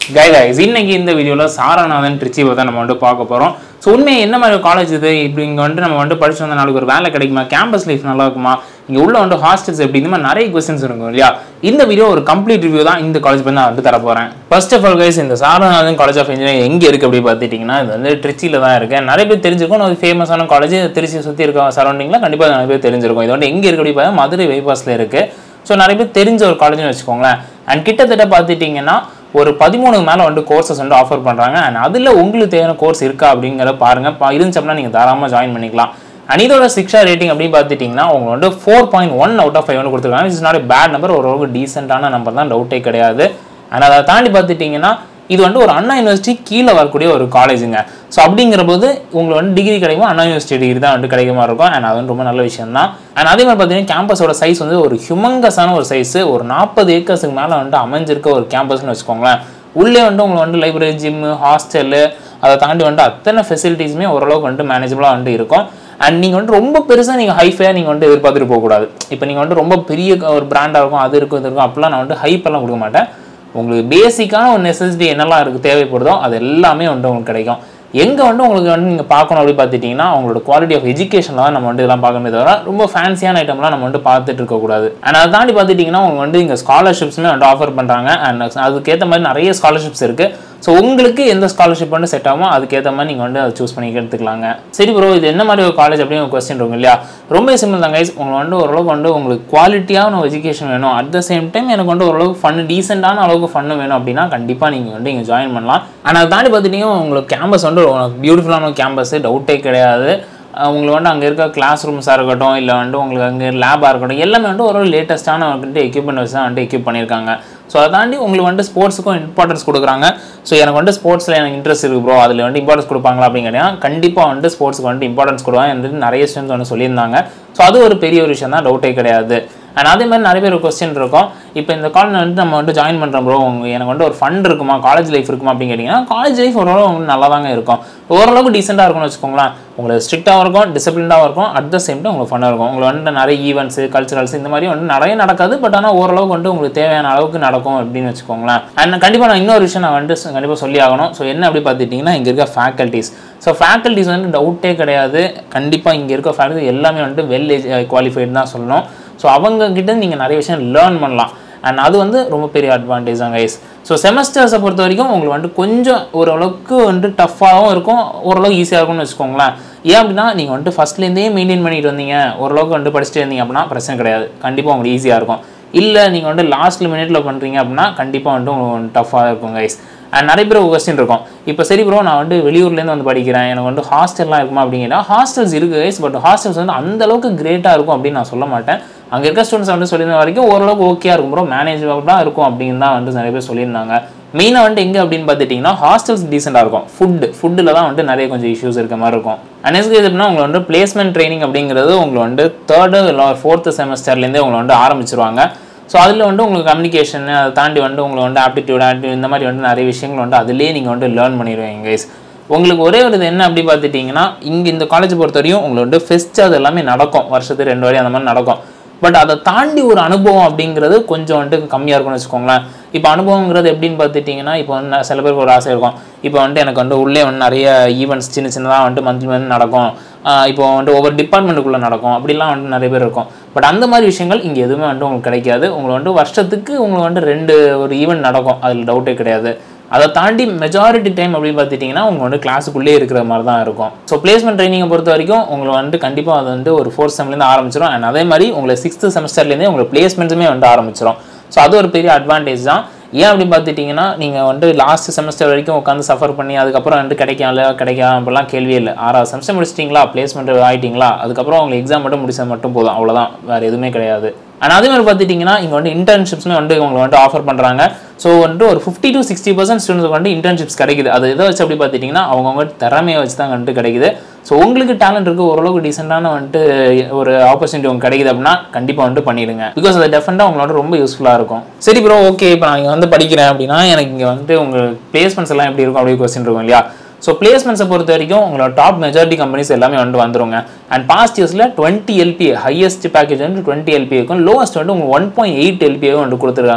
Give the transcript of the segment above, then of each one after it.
கை guys இன்னைக்கு இந்த வீடியோவில் சாரநாதன் ட்ரிச்சியை தான் நம்ம வந்து பார்க்க போகிறோம் ஸோ உண்மையை என்ன மாதிரி காலேஜ் இது இப்படி இங்கே வந்துட்டு நம்ம வந்துட்டு படிச்சு வந்த நாளைக்கு ஒரு வேலை கிடைக்குமா கேம்பஸ் லைஃப் நல்லா இருக்குமா இங்கே உள்ள வந்து ஹாஸ்டல்ஸ் எப்படி இந்த மாதிரி நிறைய கொஸ்டின்ஸ் இருக்கும் இல்லையா இந்த வீடியோ ஒரு கம்ப்ளீட் ரிவ்யூ தான் இந்த காலேஜ் பற்றி நான் வந்து தர போகிறேன் ஃபர்ஸ்ட் ஆஃப் ஆல் கைஸ் இந்த சாரநாதன் காலேஜ் ஆஃப் இன்ஜினியரிங் எங்கே இருக்குது அப்படி பார்த்துட்டிங்கன்னா இது வந்து ட்ரிச்சியில் தான் இருக்குது நிறைய பேர் தெரிஞ்சிருக்கும் ஒரு ஃபேமஸான காலேஜ் திருச்சி சுற்றி இருக்க சரௌண்டிங்கில் கண்டிப்பாக நிறைய பேர் தெரிஞ்சிருக்கும் இது வந்து எங்கே இருக்குது அப்படி பார்த்தா மதுரை பைபாஸில் இருக்குது ஸோ நிறைய பேர் தெரிஞ்ச ஒரு காலேஜ்னு வச்சுக்கோங்களேன் அண்ட் கிட்டத்தட்ட பார்த்துட்டிங்கன்னா ஒரு பதிமூணுக்கு மேலே வந்து கோர்சஸ் வந்து ஆஃபர் பண்ணுறாங்க அண்ட் அதில் உங்களுக்கு தேவையான கோர்ஸ் இருக்கா அப்படிங்கிறத பாருங்கள் பா இருந்துச்சு அப்படின்னா நீங்கள் தாராளமாக ஜாயின் பண்ணிக்கலாம் அண்ட் இதோட சிக்ஷா ரேட்டிங் அப்படின்னு பார்த்துட்டிங்கன்னா அவங்க வந்து four point one out of five வந்து கொடுத்துருக்காங்க இட்ஸ் நாட் பேட் நம்பர் ஓரளவுக்கு டீசெண்டான நம்பர் தான் டவுட்டே கிடையாது அண்ட் அதை தாண்டி பார்த்துட்டிங்கன்னா இது வந்து ஒரு அண்ணா யூனிவர்சிட்டி கீழே வரக்கூடிய ஒரு காலேஜுங்க ஸோ அப்படிங்கிற போது உங்களுக்கு வந்து டிகிரி கிடைக்கும் அண்ணா யூனிவர்சிட்டி டிகிரி தான் வந்து கிடைக்க மாதிரி இருக்கும் அண்ட் அது வந்து ரொம்ப நல்ல விஷயம் தான் அண்ட் அதே மாதிரி பார்த்தீங்கன்னா கேம்பஸோட சைஸ் வந்து ஒரு ஹியூமங்கஸான ஒரு சைஸ் ஒரு நாற்பது ஏக்கர்ஸுக்கு மேலே வந்துட்டு அமைஞ்சிருக்க ஒரு கேம்பஸ்னு வச்சுக்கோங்களேன் உள்ளே வந்து உங்களுக்கு வந்து லைப்ரரி ஜிம்மு ஹாஸ்டலு அதை தாண்டி வந்துட்டு அத்தனை ஃபெசிலிட்டிஸுமே ஓரளவுக்கு வந்துட்டு மேனேஜபிளாக வந்துட்டு இருக்கும் அண்ட் நீங்கள் வந்து ரொம்ப பெருசாக நீங்கள் ஹைஃபையாக நீங்கள் வந்து எதிர்பார்த்துட்டு போகக்கூடாது இப்போ நீங்கள் வந்து ரொம்ப பெரிய ஒரு பிராண்டாக இருக்கும் அது இருக்கும் இது இருக்கும் அப்படிலாம் நான் வந்து ஹைப்பெல்லாம் கொடுக்க மாட்டேன் உங்களுக்கு பேசிக்கான ஒரு நெசசிட்டி என்னெல்லாம் இருக்குது தேவைப்படுதோ அது எல்லாமே வந்து உங்களுக்கு கிடைக்கும் எங்கே வந்து உங்களுக்கு வந்து நீங்கள் பார்க்கணும் அப்படி பார்த்துட்டிங்கன்னா அவங்களோட குவாலிட்டி ஆஃப் எஜுகேஷனில் தான் நம்ம வந்து இதெல்லாம் பார்க்கணுமே தவிர ரொம்ப ஃபேன்சியான ஐட்டம்லாம் நம்ம வந்து பார்த்துட்டு இருக்கக்கூடாது அண்ட் அதை தாண்டி பார்த்துட்டிங்கன்னா அவங்க வந்து இங்கே ஸ்காலர்ஷிப்ஸுமே வந்து ஆஃபர் பண்ணுறாங்க அண்ட் அதுக்கேற்ற மாதிரி நிறைய ஸ்காலர்ஷிப்ஸ் இருக்குது ஸோ உங்களுக்கு எந்த ஸ்காலர்ஷிப் வந்து செட் ஆகுமோ அதுக்கேற்ற மாதிரி நீங்கள் வந்து அதை சூஸ் பண்ணி எடுத்துக்கலாங்க சரி ப்ரோ இது என்ன மாதிரி ஒரு காலேஜ் அப்படின்னு ஒரு கொஸ்டின் இருக்கும் இல்லையா ரொம்ப சிம்பிள் தான் கைஸ் உங்களுக்கு வந்து ஓரளவுக்கு வந்து உங்களுக்கு குவாலிட்டியான எஜுகேஷன் வேணும் அட் த சேம் டைம் எனக்கு வந்து ஓரளவுக்கு ஃபன் டீசெண்டான அளவுக்கு ஃபன்னு வேணும் அப்படின்னா கண்டிப்பாக நீங்கள் வந்து இங்கே ஜாயின் பண்ணலாம் ஆனால் அதை தாண்டி பார்த்துட்டிங்கன்னா உங்களுக்கு கேம்பஸ் வந்து பியூட்டிஃபுல்லான கேம்பஸ் டவுட்டே கிடையாது உங்களுக்கு வந்து அங்கே இருக்க கிளாஸ் ரூம்ஸாக இருக்கட்டும் இல்லை வந்து உங்களுக்கு அங்கே லேபாக இருக்கட்டும் எல்லாமே வந்து ஒரு லேட்டஸ்ட்டான வந்துட்டு எக்யூப்மெண்ட் வச்சு தான் வந்துட்டு எக்யூப் பண்ணியிருக்காங்க ஸோ அதை தாண்டி உங்களுக்கு வந்து ஸ்போர்ட்ஸுக்கும் இம்பார்ட்டன்ஸ் கொடுக்குறாங்க ஸோ எனக்கு வந்து ஸ்போர்ட்ஸில் எனக்கு இன்ட்ரெஸ்ட் இருக்குது ப்ரோ அதில் வந்து இம்பார்ட்டன்ஸ் கொடுப்பாங்களா அப்படின்னு கேட்டீங்கன்னா கண்டிப்பாக வந்து ஸ்போர்ட்ஸ்க்கு வந்து இம்பார்ட்டன்ஸ் கொடுவாங்க வந்துட்டு நிறைய ஸ்டூடெண்ட்ஸ் வந்து சொல்லியிருந்தாங்க ஸோ அது ஒரு பெரிய ஒரு விஷயம் தான் டவுட்டே கிடையாது அண்ட் அதே மாதிரி நிறைய பேர் ஒரு கொஸ்டின் இருக்கும் இப்போ இந்த காலேஜ் வந்து நம்ம வந்து ஜாயின் பண்ணுறோம் ப்ரோ உங்க எனக்கு வந்து ஒரு ஃபண்ட் இருக்குமா காலேஜ் லைஃப் இருக்குமா அப்படின்னு கேட்டிங்கன்னா காலேஜ் லைஃப் ஓரளவு உங்களுக்கு நல்லா தாங்க இருக்கும் ஓரளவுக்கு டீசெண்டாக இருக்கும்னு வச்சுக்கோங்களேன் உங்களுக்கு ஸ்ட்ரிக்டாகவும் இருக்கும் டிசிப்ளினாகவும் இருக்கும் அட் த சேம் டைம் உங்களுக்கு ஃபன்னாக இருக்கும் உங்களுக்கு வந்து நிறைய ஈவெண்ட்ஸு கல்ச்சுரல்ஸ் இந்த மாதிரி வந்து நிறைய நடக்காது பட் ஆனால் ஓரளவுக்கு வந்து உங்களுக்கு தேவையான அளவுக்கு நடக்கும் அப்படின்னு வச்சுக்கோங்களேன் அண்ட் கண்டிப்பாக நான் இன்னொரு விஷயம் நான் வந்து கண்டிப்பாக சொல்லி ஆகணும் ஸோ என்ன அப்படி பார்த்துட்டிங்கன்னா இங்கே இருக்க ஃபேக்கல்ட்டிஸ் ஸோ ஃபேக்கல்ட்டிஸ் வந்து டவுட்டே கிடையாது கண்டிப்பாக இங்கே இருக்க ஃபேக்கல்ட்டி எல்லாமே வந்து வெல் குவாலிஃபைடு தான் சொல்லணும் ஸோ அவங்க கிட்ட நீங்கள் நிறைய விஷயம் லேர்ன் பண்ணலாம் அண்ட் அது வந்து ரொம்ப பெரிய அட்வான்டேஜ் தான் கைஸ் ஸோ செமஸ்டர்ஸை பொறுத்த வரைக்கும் உங்களுக்கு வந்துட்டு கொஞ்சம் ஓரளவுக்கு வந்துட்டு டஃப்பாகவும் இருக்கும் ஓரளவுக்கு ஈஸியாக இருக்கும்னு வச்சுக்கோங்களேன் ஏன் அப்படின்னா நீங்கள் வந்துட்டு ஃபஸ்ட்லேருந்தே மெயின்டைன் பண்ணிட்டு வந்தீங்க ஓரளவுக்கு வந்துட்டு படிச்சுட்டு இருந்தீங்க அப்படின்னா பிரச்சனை கிடையாது கண்டிப்பாக உங்களுக்கு ஈஸியாக இருக்கும் இல்லை நீங்கள் வந்துட்டு லாஸ்ட்டில் மினிட்ல பண்ணுறீங்க அப்படின்னா கண்டிப்பாக வந்துட்டு உங்களுக்கு டஃப்பாக இருக்கும் கைஸ் அண்ட் நிறைய பேர் கொஸ்டின் இருக்கும் இப்போ சரி ப்ரோ நான் வந்து வெளியூர்லேருந்து வந்து படிக்கிறேன் எனக்கு வந்து ஹாஸ்டல்லாம் இருக்குமா அப்படிங்கன்னா ஹாஸ்டல்ஸ் இருக்குது கைஸ் பட் ஹாஸ்டல்ஸ் வந்து அந்த அளவுக்கு கிரேட்டாக இருக்கும் அப்படின்னு நான் சொல்ல மாட்டேன் அங்கே இருக்க ஸ்டூடெண்ட்ஸ் வந்து சொல்லியிருந்த வரைக்கும் ஓரளவுக்கு ஓகேயா இருக்கும் ப்ரோ மேனேஜபிளாக இருக்கும் அப்படின்னு தான் வந்து நிறைய பேர் சொல்லியிருந்தாங்க மெயினாக வந்துட்டு எங்கே அப்படின்னு பார்த்துட்டிங்கன்னா ஹாஸ்டல்ஸ் டீசெண்டாக இருக்கும் ஃபுட் ஃபுட்டில் தான் வந்துட்டு நிறைய கொஞ்சம் இஷ்யூஸ் இருக்க மாதிரி இருக்கும் அனெஸ்கே எப்படின்னா உங்களுக்கு வந்து பிளேஸ்மெண்ட் ட்ரைனிங் அப்படிங்கிறது உங்களுக்கு வந்து தேர்டு இல்லை ஃபோர்த்து செமஸ்டர்லேருந்தே உங்களை வந்து ஆரம்பிச்சிருவாங்க ஸோ அதில் வந்து உங்களுக்கு கம்யூனிகேஷன் அதை தாண்டி வந்து உங்களுக்கு வந்து ஆப்டிடியூட் ஆப்டிடியூட் இந்த மாதிரி வந்து நிறைய விஷயங்கள் வந்து அதிலே நீங்கள் வந்து லேர்ன் பண்ணிடுவீங்க கைஸ் உங்களுக்கு ஒரே ஒரு இது என்ன அப்படி பார்த்துட்டிங்கன்னா இங்கே இந்த காலேஜ் பொறுத்த வரையும் உங்களுக்கு வந்து ஃபெஸ்ட் அது எல்லாமே நடக்கும் வருஷத்துக்கு ரெண்டு வரையும் அந்த மாதிரி நடக்கும் பட் அதை தாண்டி ஒரு அனுபவம் அப்படிங்கிறது கொஞ்சம் வந்துட்டு கம்மியாக இருக்கும்னு வச்சுக்கோங்களேன் இப்போ அனுபவங்கிறது எப்படின்னு பார்த்துட்டிங்கன்னா இப்போ வந்து சில பேருக்கு ஒரு ஆசை இருக்கும் இப்போ வந்துட்டு எனக்கு வந்து உள்ளே வந்து நிறைய ஈவெண்ட்ஸ் சின்ன சின்னதாக வந்துட்டு மந்த்லி மந்த் நடக்கும் இப்போ வந்துட்டு ஒவ்வொரு டிபார்ட்மெண்ட்டுக்குள்ளே நடக்கும் அப்படிலாம் வந்துட்டு நிறைய பேர் இருக்கும் பட் அந்த மாதிரி விஷயங்கள் இங்கே எதுவுமே வந்துட்டு உங்களுக்கு கிடைக்காது உங்களுக்கு வந்து வருஷத்துக்கு உங்களுக்கு வந்து ரெண்டு ஒரு ஈவெண்ட் நடக்கும் அதில் டவுட்டே கிடையாது அதை தாண்டி மெஜாரிட்டி டைம் அப்படின்னு பார்த்துட்டிங்கன்னா உங்க வந்து கிளாஸுக்குள்ளே இருக்கிற மாதிரி தான் இருக்கும் ஸோ பிளேஸ்மெண்ட் ட்ரைனிங்கை பொறுத்த வரைக்கும் உங்களை வந்து கண்டிப்பாக அது வந்து ஒரு ஃபோர்த் செம்லேருந்து ஆரம்பிச்சிடும் அண்ட் அதே மாதிரி உங்களை சிக்ஸ்த்து செமஸ்டர்லேருந்தே உங்களுக்கு பிளேஸ்மெண்ட்ஸுமே வந்து ஆரம்பிச்சிடும் ஸோ அது ஒரு பெரிய அட்வான்டேஜ் தான் ஏன் அப்படி பார்த்துட்டிங்கன்னா நீங்கள் வந்து லாஸ்ட் செமஸ்டர் வரைக்கும் உட்காந்து சஃபர் பண்ணி அதுக்கப்புறம் வந்து கிடைக்கல கிடைக்காம அப்படிலாம் கேள்வியே இல்லை ஆறாவது செமஸ்டர் முடிச்சிட்டிங்களா பிளேஸ்மெண்ட் ஆகிட்டிங்களா அதுக்கப்புறம் உங்களுக்கு எக்ஸாம் மட்டும் முடிச்சது மட்டும் போதும் அவ்வளோதான் வேறு எதுவுமே கிடையாது அண்ட் அதே மாதிரி பார்த்துட்டிங்கன்னா இங்கே வந்து இன்டர்ன்ஷிப்ஸ்மே வந்து உங்களுக்கு வந்துட்டு ஆஃபர் பண்ணுறாங்க ஸோ வந்துட்டு ஒரு fifty to sixty percent students வந்து இன்டர்ன்ஷிப்ஸ் கிடைக்குது அது எதை வச்சு அப்படி பார்த்துட்டிங்கன்னா அவங்கவுங்க திறமையை வச்சு தான் வந்துட்டு கிடைக்குது ஸோ உங்களுக்கு டேலண்ட் இருக்குது ஓரளவுக்கு டீசெண்டான வந்துட்டு ஒரு ஆப்பர்ச்சுனிட்டி உங்களுக்கு கிடைக்குது அப்படின்னா கண்டிப்பாக வந்துட்டு பண்ணிடுங்க பிகாஸ் அது டெஃபினட்டாக உங்களோட ரொம்ப யூஸ்ஃபுல்லாக இருக்கும் சரி ப்ரோ ஓகே இப்போ நான் இங்கே வந்து படிக்கிறேன் அப்படின்னா எனக்கு இங்கே வந்துட்டு உங்கள் பிளேஸ்மெண்ட்ஸ் எல்லாம் எப்படி இருக்கும் அப்படி கொஸ்டின் இருக்கும் இல்லையா ஸோ பிளேஸ்மெண்ட்ஸை பொறுத்த வரைக்கும் உங்களோட டாப் மெஜாரிட்டி கம்பெனிஸ் எல்லாமே வந்து வந்துருங்க அண்ட் பாஸ்ட் இயர்ஸில் டுவெண்ட்டி எல்பி ஹையஸ்ட் பேக்கேஜ் வந்து டுவெண்ட்டி எல்பி இருக்கும் லோவஸ்ட் வந்து உங்களுக்கு ஒன் பாயிண்ட் எயிட் எல்பிஏ வந்து கொடுத்துருக்காங்க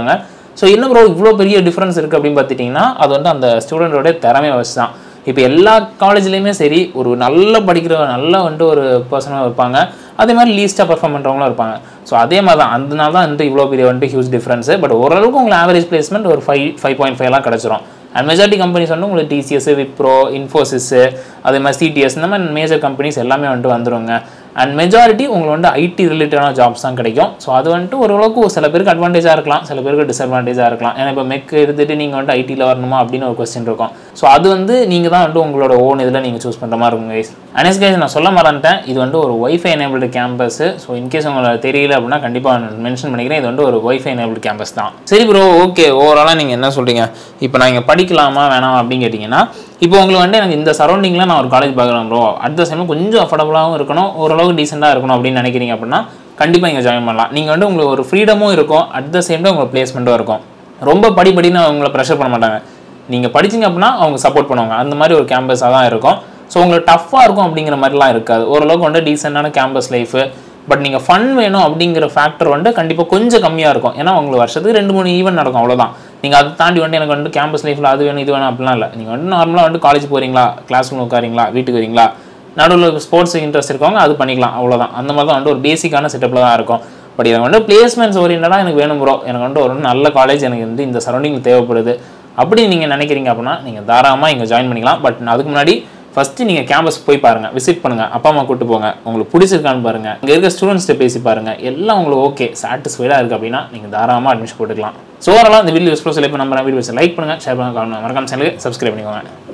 ஸோ என்ன ப்ரோ இவ்வளோ பெரிய டிஃப்ரென்ஸ் இருக்குது அப்படின்னு பார்த்துட்டிங்கன்னா அது வந்து அந்த ஸ்டூடெண்டோட திறமையை வச்சு தான் இப்போ எல்லா காலேஜ்லேயுமே சரி ஒரு நல்ல படிக்கிற நல்ல வந்துட்டு ஒரு பர்சனாக இருப்பாங்க அதே மாதிரி லீஸ்ட்டாக பர்ஃபார்ம் பண்ணுறவங்களும் இருப்பாங்க ஸோ அதே மாதிரி தான் அதனால தான் வந்துட்டு இவ்வளோ பெரிய வந்துட்டு ஹியூஜ் டிஃப்ரென்ஸு பட் ஓரளவுக்கு உங்களுக்கு ஆவரேஜ் பிளேஸ்மெண்ட் ஒரு ஃபைவ் ஃபைவ் பாயிண்ட் ஃபைவ்லாம் கிடச்சிரும் அண்ட் மெஜாரிட்டி கம்பெனிஸ் வந்து உங்களுக்கு டிசிஎஸ் விப்ரோ இன்ஃபோசிஸு அதே மாதிரி சிடிஎஸ் இந்த மாதிரி மேஜர் கம்பெனிஸ் எல்லாமே வந்துட்டு வந்துருங்க அண்ட் மெஜாரிட்டி உங்களுக்கு வந்து ஐடி ரிலேட்டடான ஜாப்ஸ் தான் கிடைக்கும் ஸோ அது வந்துட்டு ஓரளவுக்கு ஒரு சில பேருக்கு அட்வான்டேஜாக இருக்கலாம் சில பேருக்கு டிஸ்அட்வான்டேஜாக இருக்கலாம் ஏன்னா இப்போ மெக் எடுத்துகிட்டு நீங்கள் வந்துட்டு ஐடியில் வரணுமா அப்படின்னு ஒரு கொஸ்டின் இருக்கும் ஸோ அது வந்து நீங்கள் தான் வந்துட்டு உங்களோட ஓன் இதில் நீங்கள் சூஸ் பண்ணுற மாதிரி இருக்கும் கைஸ் அனஸ் கைஸ் நான் சொல்ல மறந்துட்டேன் இது வந்து ஒரு wifi enabled campus so in case உங்களுக்கு தெரியல அப்படின்னா கண்டிப்பாக மென்ஷன் பண்ணிக்கிறேன் இது வந்து ஒரு ஒய்ஃபை எனேபிள்டு கேம்பஸ் தான் சரி ப்ரோ ஓகே ஓவராலாக நீங்கள் என்ன சொல்கிறீங்க இப்போ நான் இங்கே படிக்கலாமா வேணாம் அப்படின்னு கேட்டிங்கன்னா இப்போ உங்களுக்கு வந்து எனக்கு இந்த சரௌண்டிங்கில் நான் ஒரு காலேஜ் பார்க்குறேன் ப்ரோ அட் த சேம் கொஞ்சம் அஃபோர்டபுளாகவும் இருக்கணும் ஓரளவுக்கு டீசெண்டாக இருக்கணும் அப்படின்னு நினைக்கிறீங்க அப்படின்னா கண்டிப்பாக இங்கே ஜாயின் பண்ணலாம் நீங்கள் வந்து உங்களுக்கு ஒரு ஃப்ரீடமும் இருக்கும் அட் த சேம் டைம் உங்களுக்கு பிளேஸ்மெண்ட்டும் இருக்கும் ரொம்ப படி படின்னு அவங்கள ப்ரெஷர் பண்ண மாட்டாங்க நீங்கள் படிச்சிங்க அப்படின்னா அவங்க சப்போர்ட் பண்ணுவாங்க அந்த மாதிரி ஒரு கேம்பஸாக தான் இருக்கும் ஸோ உங்களுக்கு டஃப்பாக இருக்கும் அப்படிங்கிற மாதிரிலாம் இருக்காது ஓரளவுக்கு வந்து டீசெண்டான கேம்பஸ் லைஃபு பட் நீங்கள் ஃபன் வேணும் அப்படிங்கிற ஃபேக்டர் வந்து கண்டிப்பாக கொஞ்சம் கம்மியாக இருக்கும் ஏன்னா உங்களுக்கு வருஷத்துக்கு ரெண்டு மூணு ஈவெண்ட் நடக்கும் அவ்வளோதான் நீங்கள் அதை தாண்டி வந்து எனக்கு வந்து கேம்பஸ் லைஃப்பில் அது வேணும் இது வேணும் அப்படிலாம் இல்லை நீங்கள் வந்து நார்மலாக வந்து காலேஜ் போகிறீங்களா கிளாஸ் ரூம் உட்காரீங்களா வீட்டுக்கு வரீங்களா நடுவில் ஸ்போர்ட்ஸ் இன்ட்ரெஸ்ட் இருக்கவங்க அது பண்ணிக்கலாம் அவ்வளோதான் அந்த மாதிரி தான் வந்து ஒரு பேசிக்கான செட்டப்பில் தான் இருக்கும் பட் எனக்கு வந்து பிளேஸ்மெண்ட்ஸ் ஓரியன்டாக எனக்கு வேணும் ப்ரோ எனக்கு வந்து ஒரு நல்ல காலேஜ் எனக்கு வந்து இந்த சரௌண்டிங் தேவைப்படுது அப்படி நீங்கள் நினைக்கிறீங்க அப்படின்னா நீங்கள் தாராளமாக இங்கே ஜாயின் பண்ணிக்கலாம் பட் அதுக்கு முன்னாடி ஃபஸ்ட்டு நீங்கள் கேம்பஸ் போய் பாருங்கள் விசிட் பண்ணுங்கள் அப்பா அம்மா கூட்டு போங்க உங்களுக்கு பிடிச்சிருக்கான்னு பாருங்கள் இங்கே இருக்க ஸ்டூடெண்ட்ஸ்கிட்ட பேசி பாருங்கள் எல்லாம் உங்களுக்கு ஓகே சாட்டிஸ்ஃபைடாக இருக்குது அப்படின்னா நீங்கள் தாராளமாக அட்மிஷன் போட்டுக்கலாம் ஸோ ஓரளவு இந்த வீடியோ யூஸ்ஃபுல் சில இப்போ நம்ம வீடியோஸ் லைக் பண்ணுங்கள் ஷேர் பண்ணுங்கள் மறக்காம சேனலுக்கு சப்ஸ்கிரைப் பண்ணிக்கோங்க